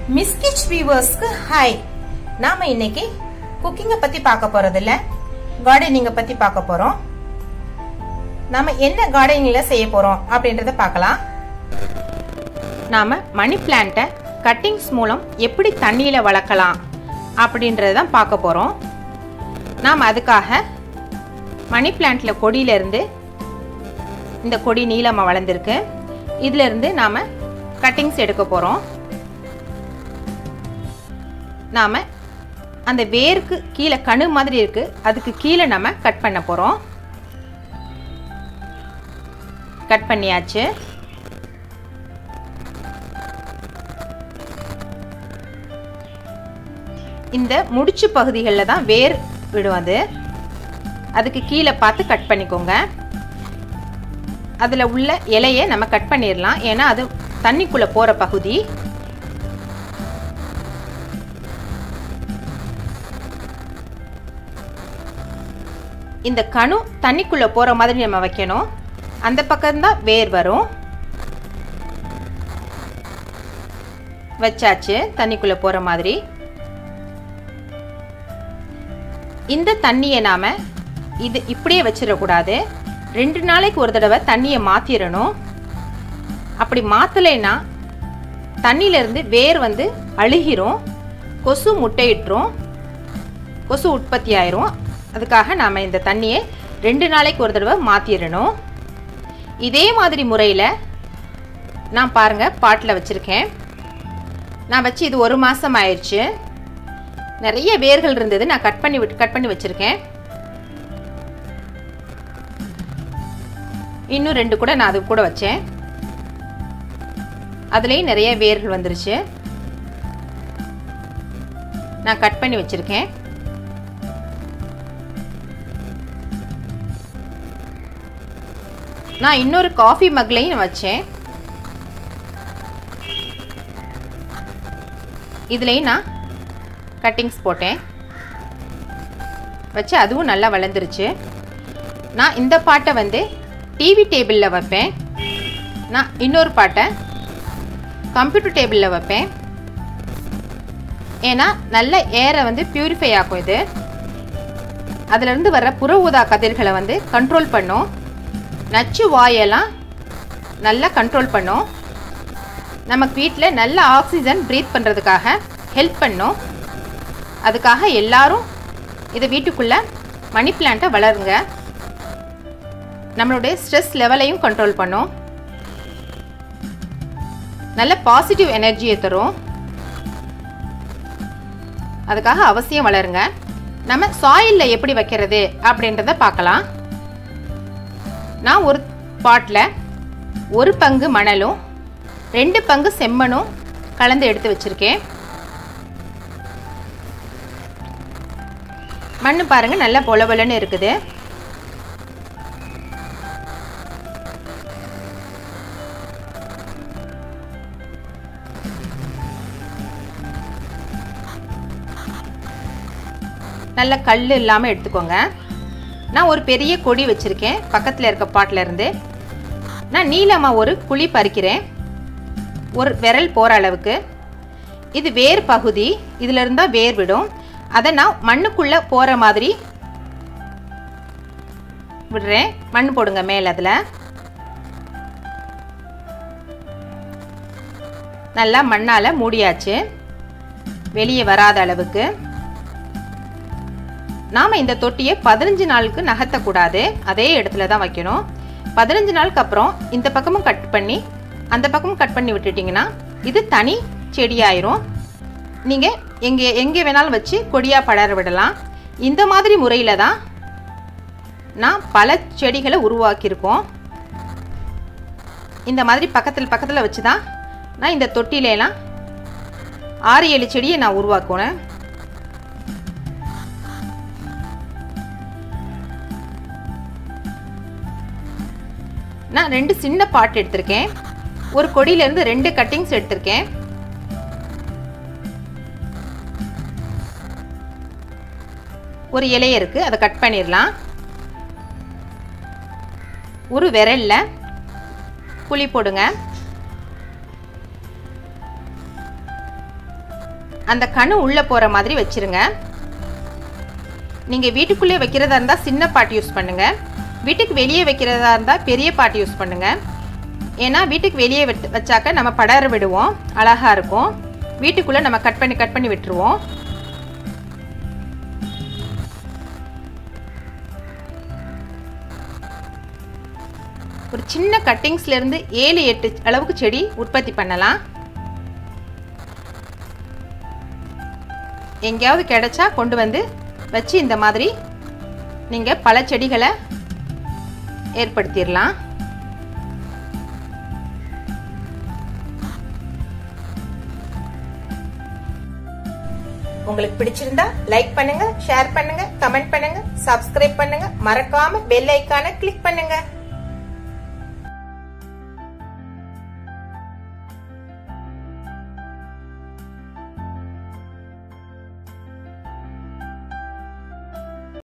மிஸ்கிச் வியூவர்ஸ்க்கு hi நாம இன்னைக்கு குக்கிங்கை பத்தி பார்க்க போறது இல்ல கார்டனிங்க பத்தி பார்க்க போறோம் நாம என்ன கார்டனிங்ல செய்ய போறோம் அப்படின்றத பார்க்கலாம் நாம மணி பிளான்ட்டை கட்டிங்ஸ் மூலம் எப்படி தண்ணியில வளர்க்கலாம் அப்படின்றத தான் பார்க்க போறோம் நாம் அதுக்காக மணி பிளான்ட்ல கொடியில இருந்து இந்த கொடி நீளமாக வளர்ந்துருக்கு இதுல இருந்து நாம கட்டிங்ஸ் எடுக்க போறோம் நாம அந்த வேருக்கு கீழே கணு மாதிரி இருக்கு அதுக்கு கீழே நம்ம கட் பண்ண போறோம் கட் பண்ணியாச்சு இந்த முடிச்சு பகுதிகளில் தான் வேர் விடும் அது அதுக்கு கீழே பார்த்து கட் பண்ணிக்கோங்க அதில் உள்ள இலையை நம்ம கட் பண்ணிடலாம் ஏன்னா அது தண்ணிக்குள்ளே போகிற பகுதி இந்த கணு தண்ணிக்குள்ளே போகிற மாதிரி நம்ம வைக்கணும் அந்த பக்கம்தான் வேர் வரும் வச்சாச்சு தண்ணிக்குள்ளே போகிற மாதிரி இந்த தண்ணியை நாம் இது இப்படியே வச்சிடக்கூடாது ரெண்டு நாளைக்கு ஒரு தடவை தண்ணியை மாற்றிடணும் அப்படி மாற்றலைன்னா தண்ணியிலேருந்து வேர் வந்து அழுகிரும் கொசு முட்டையிட்டுரும் கொசு உற்பத்தி ஆயிரும் அதுக்காக நாம் இந்த தண்ணியை ரெண்டு நாளைக்கு ஒரு தடவை மாற்றிடணும் இதே மாதிரி முறையில் நான் பாருங்கள் பாட்டில் வச்சுருக்கேன் நான் வச்சு இது ஒரு மாதம் ஆயிடுச்சு நிறைய வேர்கள் இருந்தது நான் கட் பண்ணி விட்டு கட் பண்ணி வச்சுருக்கேன் இன்னும் ரெண்டு கூட நான் அது கூட வச்சேன் அதுலேயும் நிறைய வேர்கள் வந்துருச்சு நான் கட் பண்ணி வச்சுருக்கேன் நான் இன்னொரு காஃபி மக்லையும் வச்சேன் இதுலேயும் நான் கட்டிங்ஸ் போட்டேன் வச்சு அதுவும் நல்லா வளர்ந்துருச்சு நான் இந்த பாட்டை வந்து டிவி டேபிளில் வைப்பேன் நான் இன்னொரு பாட்டை கம்ப்யூட்டர் டேபிளில் வைப்பேன் ஏன்னா நல்ல ஏரை வந்து பியூரிஃபை ஆகும் இது அதிலிருந்து வர்ற புற ஊதா கதிர்களை வந்து கண்ட்ரோல் பண்ணும் நச்சு வாயெல்லாம் நல்லா கண்ட்ரோல் பண்ணும் நமக்கு வீட்டில் நல்ல ஆக்சிஜன் ப்ரீத் பண்ணுறதுக்காக ஹெல்ப் பண்ணும் அதுக்காக எல்லாரும் இதை வீட்டுக்குள்ளே மணி பிளான்ட்டை வளருங்க நம்மளுடைய ஸ்ட்ரெஸ் லெவலையும் கண்ட்ரோல் பண்ணும் நல்ல பாசிட்டிவ் எனர்ஜியை தரும் அதுக்காக அவசியம் வளருங்க நம்ம சாயிலில் எப்படி வைக்கிறது அப்படின்றத பார்க்கலாம் நான் ஒரு பாட்டில் ஒரு பங்கு மணலும் ரெண்டு பங்கு செம்மணும் கலந்து எடுத்து வச்சுருக்கேன் மண் பாருங்கள் நல்லா பொல பொலன்னு இருக்குது நல்ல கல் இல்லாமல் எடுத்துக்கோங்க நான் ஒரு பெரிய கொடி வச்சுருக்கேன் பக்கத்தில் இருக்க பாட்டில் இருந்து நான் நீளமாக ஒரு குழி பறிக்கிறேன் ஒரு விரல் போகிற அளவுக்கு இது வேர் பகுதி இதில் இருந்தால் வேர் விடும் அதை நான் மண்ணுக்குள்ளே போகிற மாதிரி விடுறேன் மண் போடுங்க மேலே அதில் நல்லா மண்ணால் மூடியாச்சு வெளியே வராத அளவுக்கு நாம் இந்த தொட்டியை பதினஞ்சு நாளுக்கு நகர்த்தக்கூடாது அதே இடத்துல தான் வைக்கணும் பதினஞ்சு நாளுக்கு அப்புறம் இந்த பக்கமும் கட் பண்ணி அந்த பக்கமும் கட் பண்ணி விட்டுட்டிங்கன்னா இது தனி செடியாயிரும் நீங்கள் எங்கே எங்கே வேணாலும் வச்சு கொடியாக படர விடலாம் இந்த மாதிரி முறையில் தான் நான் பல செடிகளை உருவாக்கியிருக்கோம் இந்த மாதிரி பக்கத்தில் பக்கத்தில் வச்சு தான் நான் இந்த தொட்டிலெலாம் ஆறு ஏழு செடியை நான் உருவாக்குனேன் நான் ரெண்டு சின்ன பாட் எடுத்திருக்கேன் ஒரு கொடியிலேருந்து ரெண்டு கட்டிங்ஸ் எடுத்திருக்கேன் ஒரு இலைய இருக்குது அதை கட் பண்ணிடலாம் ஒரு விரல்ல குழி போடுங்க அந்த கணு உள்ளே போகிற மாதிரி வச்சுருங்க நீங்கள் வீட்டுக்குள்ளே வைக்கிறதா இருந்தால் சின்ன பாட் யூஸ் பண்ணுங்கள் வீட்டுக்கு வெளியே வைக்கிறதா இருந்தால் பெரிய பாட் யூஸ் பண்ணுங்கள் ஏன்னா வீட்டுக்கு வெளியே விட்டு வச்சாக்க நம்ம படர விடுவோம் அழகாக இருக்கும் வீட்டுக்குள்ளே நம்ம கட் பண்ணி கட் பண்ணி விட்டுருவோம் ஒரு சின்ன கட்டிங்ஸ்லேருந்து ஏழு எட்டு அளவுக்கு செடி உற்பத்தி பண்ணலாம் எங்கேயாவது கிடைச்சா கொண்டு வந்து வச்சு இந்த மாதிரி நீங்கள் பல செடிகளை ஏற்படுத்திடலாம் உங்களுக்கு பிடிச்சிருந்தா லைக் பண்ணுங்க ஷேர் பண்ணுங்க கமெண்ட் பண்ணுங்க சப்ஸ்கிரைப் பண்ணுங்க மறக்காம பெல் ஐக்கான கிளிக் பண்ணுங்க